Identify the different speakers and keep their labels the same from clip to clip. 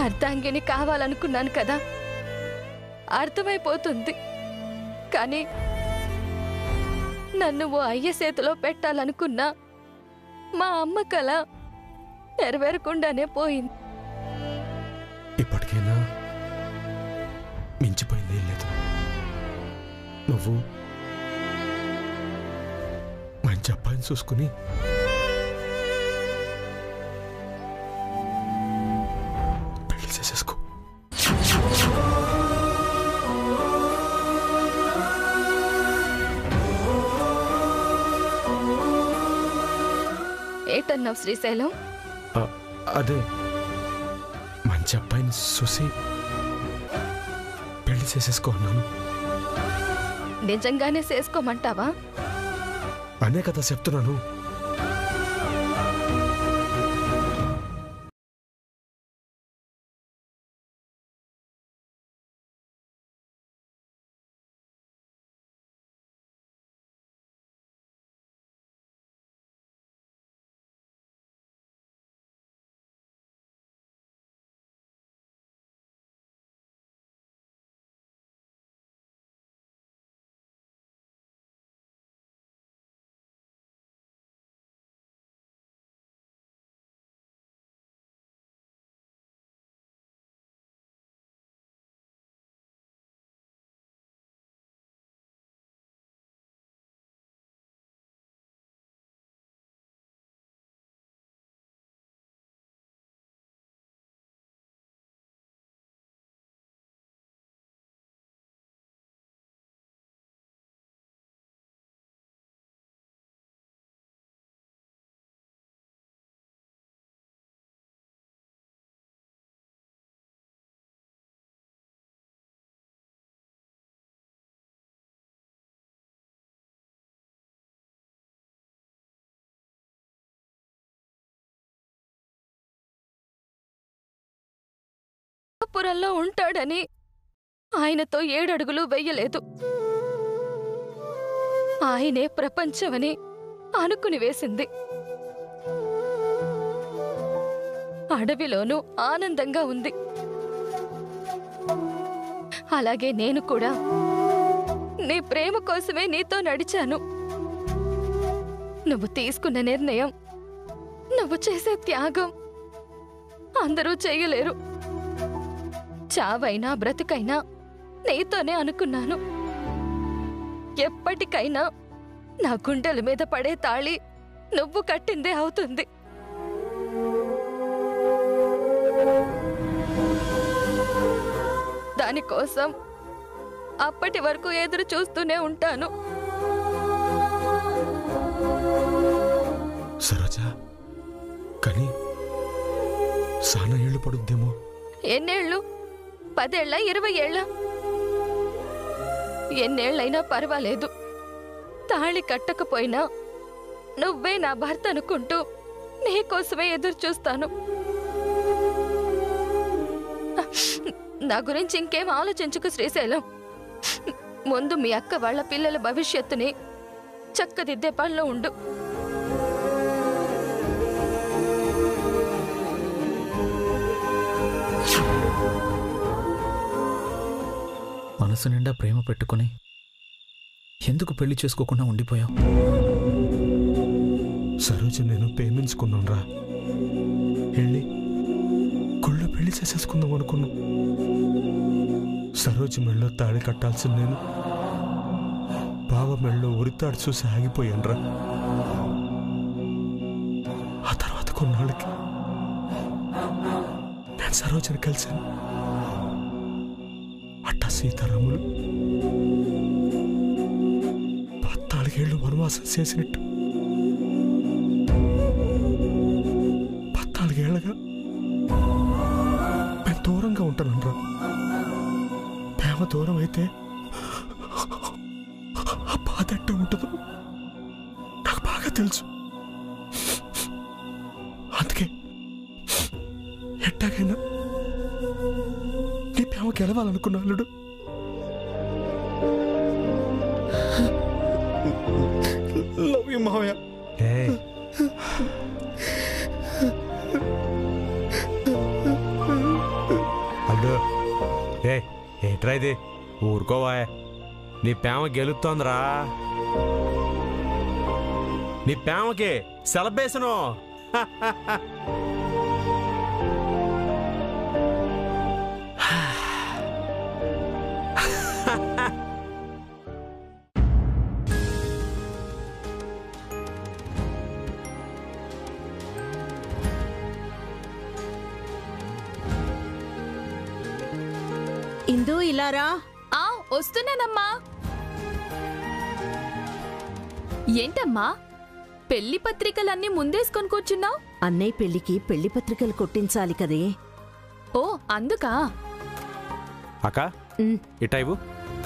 Speaker 1: అర్ధాంగిని కావాలనుకున్నాను కదా అర్థమైపోతుంది కానీ నన్ను ఓ అయ్య చేతిలో పెట్టాలనుకున్నా మా అమ్మ కల నెరవేరకుండానే పోయింది
Speaker 2: ఇప్పటికైనా మించిపోయింది ఏం లేదు నువ్వు మంచి అబ్బాయిని చూసుకుని పెళ్లి చేసేసుకో
Speaker 1: ఏటన్నావు శ్రీశైలం
Speaker 2: ఆ, అదే మంచి అబ్బాయిని చూసి పెళ్లి చేసేసుకో అన్నాను
Speaker 1: నిజంగానే చేసుకోమంటావా
Speaker 2: అనే కదా చెప్తున్నాను
Speaker 1: పురంలో ఉంటాడని ఆయనతో ఏడడుగులు వెయ్యలేదు ఆయనే ప్రపంచమని అనుకుని వేసింది అడవిలోనూ ఆనందంగా ఉంది అలాగే నేను కూడా నీ ప్రేమ కోసమే నీతో నడిచాను నువ్వు తీసుకున్న నిర్ణయం నువ్వు చేసే త్యాగం అందరూ చేయలేరు చావైనా బ్రతుకైనా నీతోనే అనుకున్నాను ఎప్పటికైనా నా గుండెల మీద పడే తాళి నువ్వు కట్టిందే అవుతుంది దానికోసం అప్పటి వరకు ఎదురు చూస్తూనే ఉంటాను
Speaker 2: సరోజ కానీ సానా ఏళ్ళు పడుద్దేమో
Speaker 1: ఎన్నేళ్ళు పదేళ్ల ఇరవై ఏళ్ళ ఎన్నేళ్లైనా పర్వాలేదు తాళి కట్టకపోయినా నువ్వే నా భర్త అనుకుంటూ నీకోసమే ఎదురు చూస్తాను నా గురించి ఇంకేం ఆలోచించుకు శ్రీశైలం ముందు మీ అక్క వాళ్ళ పిల్లల భవిష్యత్తుని చక్కదిద్దే పనిలో ఉండు
Speaker 3: మనసు నిండా ప్రేమ పెట్టుకుని ఎందుకు పెళ్లి చేసుకోకుండా ఉండిపోయావు
Speaker 2: సరోజ నేను ప్రేమించుకున్నాను రా వెళ్ళి గుళ్ళో పెళ్లి చేసేసుకుందాం అనుకున్నాం సరోజ మెళ్ళో తాళి కట్టాల్సిన నేను బావ మెళ్ళో ఉరితాడు చూసి ఆగిపోయాను రా ఆ తర్వాత కొన్నాళ్ళకి నేను సరోజని కలిశాను అట్టా సీతారాములు పద్నాలుగేళ్లు వనవాసం చేసినట్టు పద్నాలుగేళ్లగా నేను దూరంగా ఉంటానరా ప్రేమ దూరం అయితే ఆ బాధ ఎట్ట ఉంటుందో నాకు బాగా తెలుసు అందుకే ఎట్టాగైనా నీ ప్రేమ గెలవాలనుకున్నా అల్లుడు లవ్ యూ మావయ్య
Speaker 4: ఏ
Speaker 2: ఏ ఏట్రా ఇది ఊరుకోవా నీ ప్రేమ గెలుస్తోందిరా నీ ప్రేమకి సెలబ్రేషను
Speaker 4: ఇందు ఇలారా
Speaker 1: ఆ వస్తున్నానమ్మా ఏంటమ్మా పెళ్లి పత్రికలన్నీ ముందేసుకొని కూర్చున్నావు
Speaker 4: అన్నయ్య పెళ్లికి పెళ్లి పత్రికలు కొట్టించాలి కదే
Speaker 1: ఓ అందుకా
Speaker 2: అక్క
Speaker 4: ఉమ్,
Speaker 2: ఇట్టా ఇవ్వు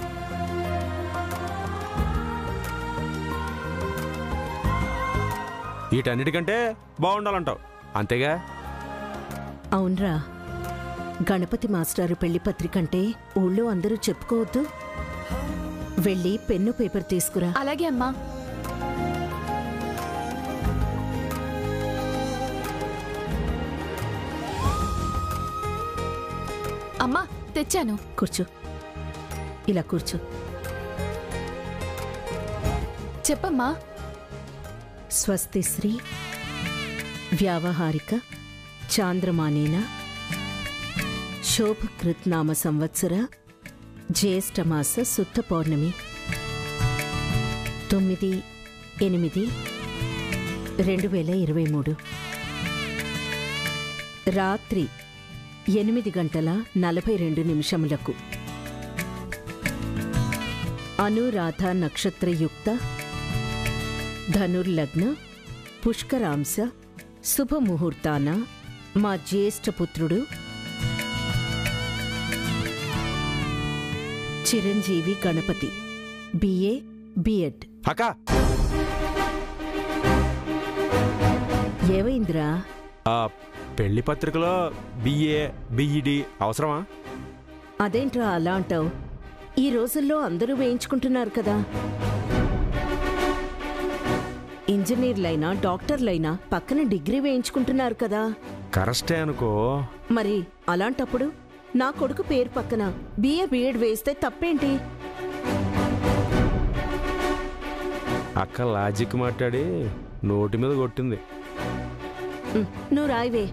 Speaker 2: వీటన్నిటికంటే బాగుండాలంటావు అంతేగా
Speaker 4: అవునరా గణపతి మాస్టారు పెళ్లి పత్రిక అంటే ఊళ్ళో అందరూ చెప్పుకోవద్దు వెళ్ళి పెన్ను పేపర్ తీసుకురా
Speaker 1: అలాగే అమ్మా అమ్మా తెచ్చాను
Speaker 4: కూర్చో ఇలా కూర్చో
Speaker 1: చెప్పమ్మా
Speaker 4: స్వస్తి శ్రీ వ్యావహారిక చాంద్రమానేన శోభకృత్ నామ సంవత్సర జ్యేష్ఠమాస శుద్ధ పౌర్ణమి తొమ్మిది ఎనిమిది రెండు వేల ఇరవై మూడు రాత్రి ఎనిమిది గంటల నలభై రెండు నిమిషములకు అనురాధ నక్షత్రయుక్త ధనుర్లగ్న పుష్కరాంశ శుభముహూర్తాన మా జ్యేష్ఠపుత్రుడు చిరంజీవి గణపతి బిఏ బిఎడ్
Speaker 2: అక్క
Speaker 4: ఏవైందిరా
Speaker 2: ఆ పెళ్లి పత్రికలో బిఏ బిఈడి అవసరమా
Speaker 4: అదేంట్రా అలా అంటావు ఈ రోజుల్లో అందరూ వేయించుకుంటున్నారు కదా ఇంజనీర్లైనా డాక్టర్లైనా పక్కన డిగ్రీ వేయించుకుంటున్నారు కదా
Speaker 2: కరెస్టే అనుకో
Speaker 4: మరి అలాంటప్పుడు నా కొడుకు పేరు పక్కన బిఏ బిఎడ్ వేస్తే తప్పేంటి
Speaker 2: అక్క లాజిక్ మాట్లాడి నోటి మీద కొట్టింది
Speaker 4: ఉమ్, నువ్వు రాయివే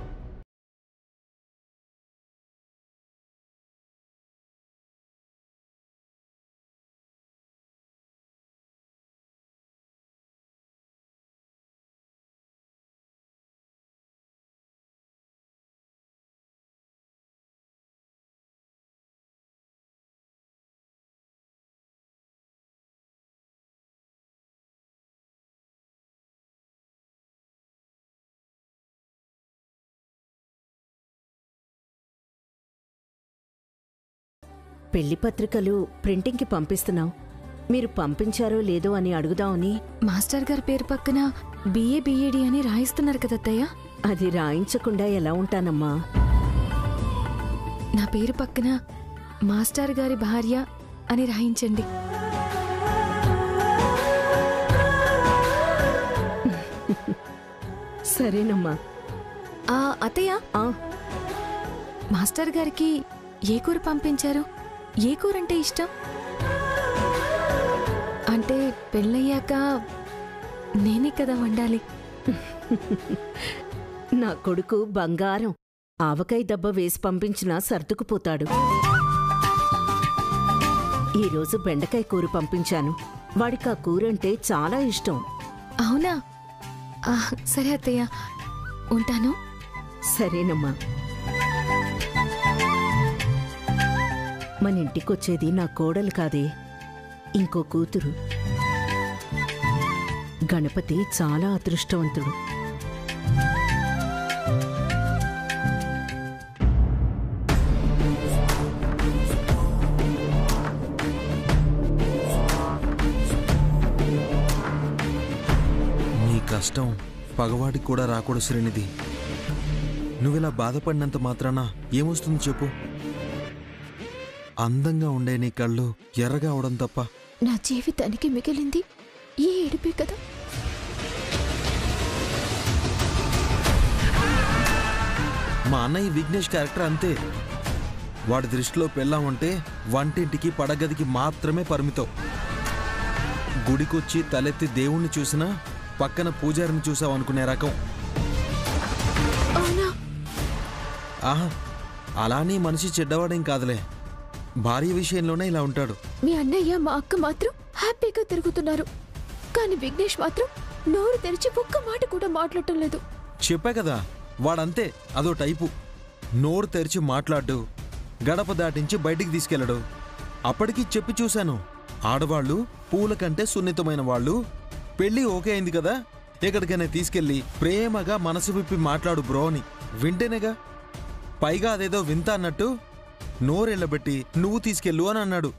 Speaker 4: పెళ్లి పత్రికలు ప్రింటింగ్కి పంపిస్తున్నావు మీరు పంపించారో లేదో అని అడుగుదామని
Speaker 1: మాస్టర్ గారి పేరు పక్కన బిఏ బిఏడి అని రాయిస్తున్నారు కదా అత్తయ్య
Speaker 4: అది రాయించకుండా ఎలా ఉంటానమ్మా
Speaker 1: నా పేరు పక్కన మాస్టర్ గారి భార్య అని రాయించండి
Speaker 4: సరేనమ్మా
Speaker 1: ఆ అత్తయ్య
Speaker 4: ఆ
Speaker 1: మాస్టర్ గారికి ఏ కూర పంపించారు ఏ కూర అంటే ఇష్టం అంటే పెళ్ళయ్యాక నేనే కదా వండాలి
Speaker 4: నా కొడుకు బంగారం ఆవకాయ దెబ్బ వేసి పంపించినా సర్దుకుపోతాడు ఈరోజు బెండకాయ కూర పంపించాను వాడికి ఆ కూర అంటే చాలా ఇష్టం
Speaker 1: అవునా ఆ, సరే అత్తయ్య ఉంటాను
Speaker 4: సరేనమ్మా మన ఇంటికొచ్చేది నా కోడలు కాదే ఇంకో కూతురు గణపతి చాలా అదృష్టవంతుడు
Speaker 5: నీ కష్టం పగవాడికి కూడా రాకూడదు శ్రీనిధి నువ్విలా బాధపడినంత మాత్రాన ఏమొస్తుంది చెప్పు అందంగా ఉండే నీ కళ్ళు ఎర్రగా అవడం తప్ప
Speaker 1: నా జీవితానికి మిగిలింది ఈ ఏడిపే కదా
Speaker 5: మా అన్నయ్య విఘ్నేష్ క్యారెక్టర్ అంతే వాడి దృష్టిలో పెళ్ళాం అంటే వంటింటికి పడగదికి మాత్రమే పరిమితం గుడికొచ్చి తలెత్తి దేవుణ్ణి చూసినా పక్కన పూజారిని చూసావు అనుకునే రకం
Speaker 6: అవునా
Speaker 5: ఆహా అలానే మనిషి చెడ్డవాడేం కాదులే భార్య విషయంలోనే ఇలా ఉంటాడు
Speaker 6: మీ అన్నయ్య మా అక్క మాత్రం హ్యాపీగా తిరుగుతున్నారు కానీ విఘ్నేష్ మాత్రం నోరు తెరిచి ఒక్క మాట కూడా మాట్లాడటం లేదు
Speaker 5: చెప్పా కదా వాడంతే అదో టైపు నోరు తెరిచి మాట్లాడు గడప దాటించి బయటికి తీసుకెళ్ళడు అప్పటికి చెప్పి చూశాను ఆడవాళ్ళు పూల కంటే సున్నితమైన వాళ్ళు పెళ్ళి ఓకే అయింది కదా ఎక్కడికైనా తీసుకెళ్ళి ప్రేమగా మనసు విప్పి మాట్లాడు బ్రో అని వింటేనేగా పైగా అదేదో వింత అన్నట్టు నోరెళ్ళబెట్టి నువ్వు తీసుకెళ్ళు అని అన్నాడు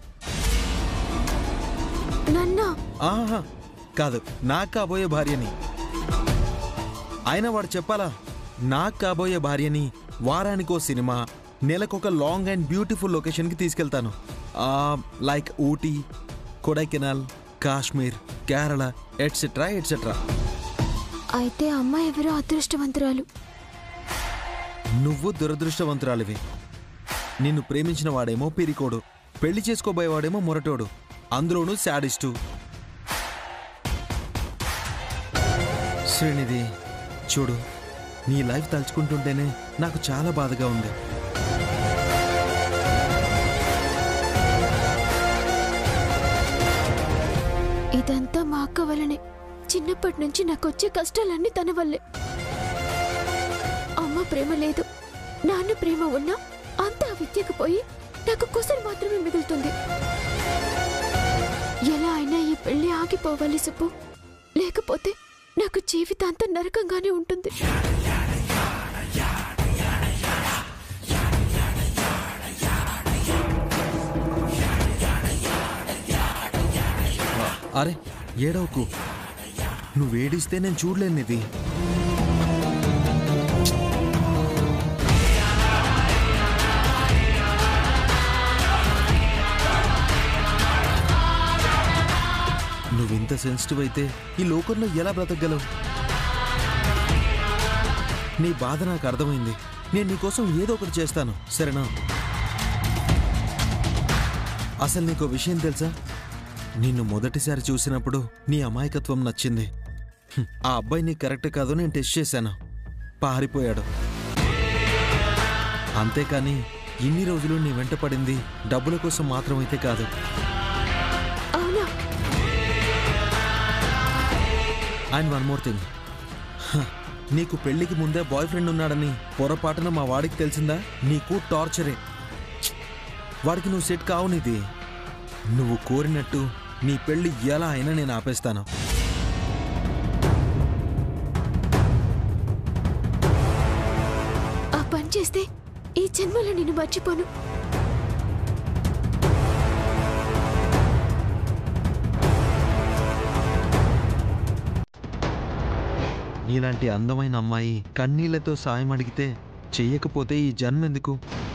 Speaker 6: నన్నా
Speaker 5: ఆహా కాదు నాకు కాబోయే భార్యని అయినా వాడు చెప్పాలా నాకు కాబోయే భార్యని వారానికో సినిమా నెలకొక లాంగ్ అండ్ బ్యూటిఫుల్ లొకేషన్కి తీసుకెళ్తాను ఆ, like Ooty Kodaikanal Kashmir Kerala etcetera etcetera
Speaker 6: అయితే అమ్మ ఎవరో అదృష్టవంతురాలు
Speaker 5: నువ్వు దురదృష్టవంతురాలివి నిన్ను ప్రేమించిన వాడేమో పిరికోడు పెళ్లి చేసుకోబోయేవాడేమో మొరటోడు అందులోనూ శాడిస్టు శ్రీనిధి చూడు నీ లైఫ్ తలుచుకుంటుంటేనే నాకు చాలా బాధగా ఉంది
Speaker 6: ఇదంతా మా అక్క వల్లనే చిన్నప్పటి నుంచి నాకు వచ్చే కష్టాలన్నీ తన వల్లే అమ్మ ప్రేమ లేదు నాన్న ప్రేమ ఉన్నా అంతా విద్యకు పోయి నాకు కుసలు మాత్రమే మిగులుతుంది ఎలా అయినా ఈ పెళ్లి ఆగిపోవాలి సుబ్బు లేకపోతే నాకు జీవితాంతం నరకంగానే ఉంటుంది
Speaker 5: అరే ఏడవకు నువ్వేడిస్తే నేను చూడలేను ఇది నువ్వింత సెన్సిటివ్ అయితే ఈ లోకంలో ఎలా బ్రతకగలవు నీ బాధ నాకు అర్థమైంది నేను నీకోసం ఏదో ఒకటి చేస్తాను సరేనా అసలు నీకో విషయం తెలుసా నిన్ను మొదటిసారి చూసినప్పుడు నీ అమాయకత్వం నచ్చింది హ్మ్, ఆ అబ్బాయి నీకు కరెక్ట్ కాదు నేను టెస్ట్ చేశాను పారిపోయాడు అంతేకాని ఇన్ని రోజులు నీ వెంట పడింది డబ్బుల కోసం మాత్రమైతే కాదు
Speaker 6: అవునా
Speaker 5: అండ్ వన్ మోర్ థింగ్ నీకు పెళ్లికి ముందే బాయ్ ఫ్రెండ్ ఉన్నాడని పొరపాటున మా వాడికి తెలిసిందా నీకు టార్చరే ఛ్! వాడికి నువ్వు సెట్ కావు నీది నువ్వు కోరినట్టు నీ పెళ్లి ఎలా అయినా నేను ఆపేస్తాను
Speaker 6: ఆ పని చేస్తే ఈ జన్మలో నిన్ను మర్చిపోను
Speaker 5: నీలాంటి అందమైన అమ్మాయి కన్నీళ్లతో సాయం అడిగితే చెయ్యకపోతే ఈ జన్మ ఎందుకు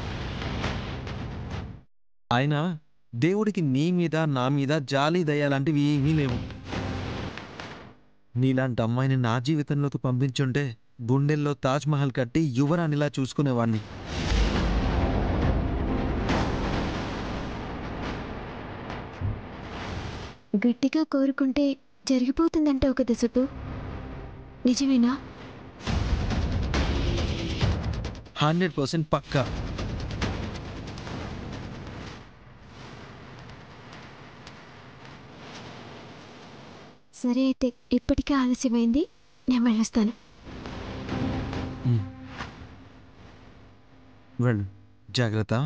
Speaker 5: అయినా దేవుడికి నీ మీద నా మీద జాలి దయ లాంటివి ఏమీ లేవు నీలాంటి అమ్మాయిని నా జీవితంలోకి పంపించుంటే గుండెల్లో తాజ్ మహల్ కట్టి యువరానిలా చూసుకునేవాణ్ణి
Speaker 6: గట్టిగా కోరుకుంటే జరిగిపోతుందంటావు కదా సుబ్బు నిజమేనా
Speaker 5: హండ్రెడ్ పర్సెంట్ పక్కా
Speaker 6: సరే అయితే ఇప్పటికే ఆలస్యమైంది నేను వెళ్ళొస్తాను
Speaker 5: వెళ్ళు జాగ్రత్త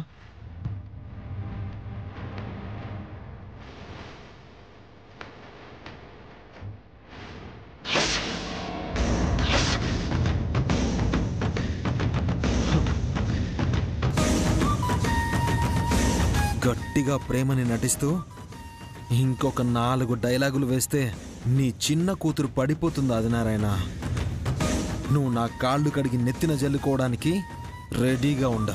Speaker 5: గట్టిగా ప్రేమని నటిస్తూ ఇంకొక నాలుగు డైలాగులు వేస్తే నీ చిన్న కూతురు పడిపోతుంది ఆదినారాయణ నువ్వు నా కాళ్ళు కడిగి నెత్తిన జల్లుకోవడానికి రెడీగా ఉండ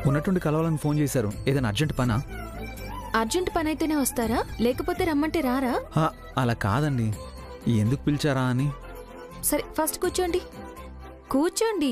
Speaker 3: ఉన్నట్టుండి కలవాలని ఫోన్ చేశారు ఏదైనా అర్జెంట్ పనా
Speaker 6: అర్జెంట్ పని అయితేనే వస్తారా లేకపోతే రమ్మంటే రారా
Speaker 3: హా, అలా కాదండి ఎందుకు పిలిచారా అని
Speaker 6: సరే ఫస్ట్ కూర్చోండి కూర్చోండి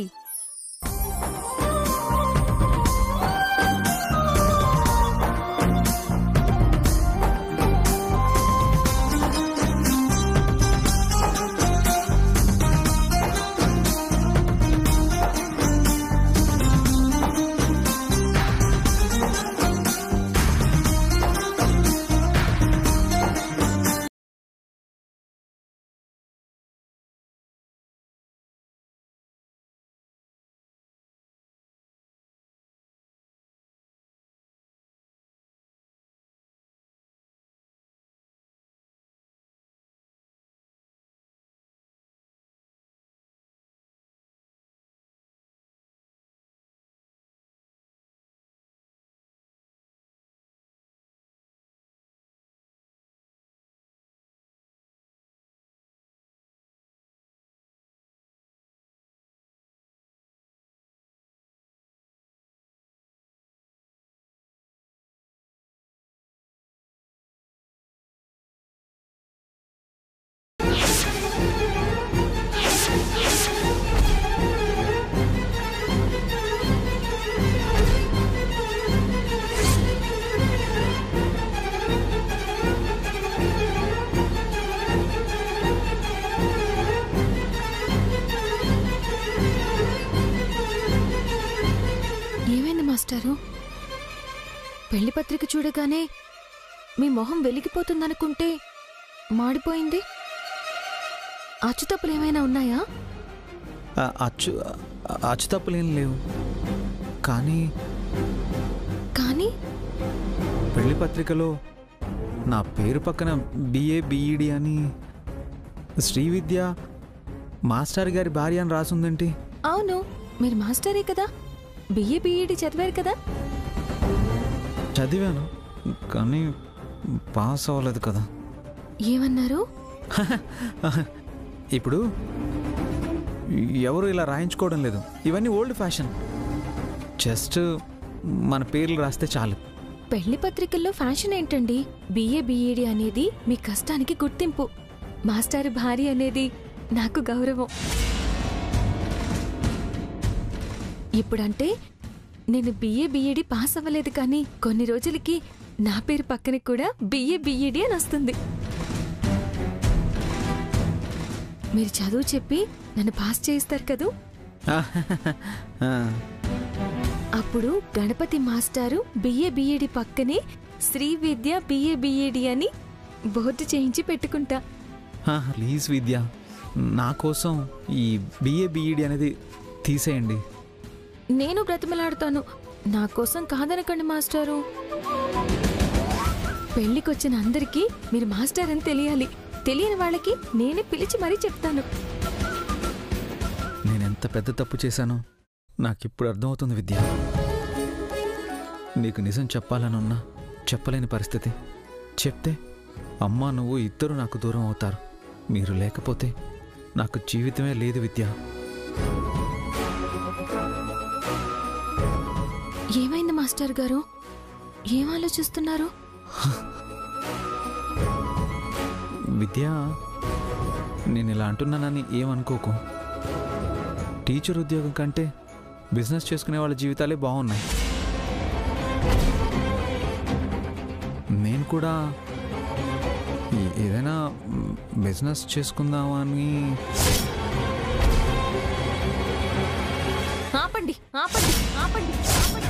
Speaker 6: ఏమైంది మాస్టారు పెళ్లి పత్రిక చూడగానే మీ మొహం వెలిగిపోతుందనుకుంటే మాడిపోయింది అచ్చుతప్పులు ఏమైనా ఉన్నాయా
Speaker 3: ఆ, అచ్చు ఆ, అచ్చు తప్పులేం లేవు కానీ
Speaker 6: కానీ
Speaker 3: పెళ్లి పత్రికలో నా పేరు పక్కన బిఏ బిఈడి అని శ్రీవిద్య మాస్టర్ గారి భార్య అని రాసుందేంటి
Speaker 6: అవును మీరు మాస్టరే కదా బిఏ బిఈడి చదివారు కదా
Speaker 3: చదివాను కానీ పాస్ అవ్వలేదు కదా
Speaker 6: ఏమన్నారు
Speaker 3: ఇప్పుడు ఎవరు ఇలా రాయించుకోవడం లేదు ఇవన్నీ ఓల్డ్ ఫ్యాషన్ జస్ట్ మన పేర్లు రాస్తే చాలు
Speaker 6: పెళ్లి పత్రికల్లో ఫ్యాషన్ ఏంటండి బిఏ బిఈడి అనేది మీ కష్టానికి గుర్తింపు మాస్టర్ భార్య అనేది నాకు గౌరవం ఇప్పుడంటే నేను బిఏ బిఈడి పాస్ అవ్వలేదు కానీ కొన్ని రోజులకి నా పేరు పక్కన కూడా బిఏ బిఈడి అని వస్తుంది మీరు చదువు చెప్పి నన్ను పాస్ చేయిస్తారు కదూ
Speaker 3: ఆ,
Speaker 6: అప్పుడు గణపతి మాస్టారు బిఏ బిఈడి పక్కనే శ్రీ విద్య బిఏ బిఈడి అని బోర్డు చేయించి పెట్టుకుంటా
Speaker 3: ఆ, ప్లీజ్ విద్య నా కోసం ఈ బిఏ బిఈడి అనేది తీసేయండి
Speaker 6: నేను బ్రతిమలాడుతాను నా కోసం కాదనకండి మాస్టారు పెళ్లికొచ్చిన అందరికీ మీరు మాస్టర్ అని తెలియాలి తెలియని వాళ్ళకి నేనే పిలిచి మరీ చెప్తాను
Speaker 3: నేను ఎంత పెద్ద తప్పు చేశానో నాకిప్పుడు అర్థమవుతుంది విద్య నీకు నిజం చెప్పాలనున్నా చెప్పలేని పరిస్థితి చెప్తే అమ్మా నువ్వు ఇద్దరు నాకు దూరం అవుతారు మీరు లేకపోతే నాకు జీవితమే లేదు విద్య
Speaker 6: ఏమైంది మాస్టర్ గారు ఏం ఆలోచిస్తున్నారు
Speaker 3: విద్య నేను ఇలా అంటున్నానని ఏమనుకోకు టీచర్ ఉద్యోగం కంటే బిజినెస్ చేసుకునే వాళ్ళ జీవితాలే బాగున్నాయి నేను కూడా ఏ- ఏదైనా మ్, బిజినెస్ చేసుకుందామని
Speaker 6: ఆపండి ఆపండి ఆపండి ఆపండి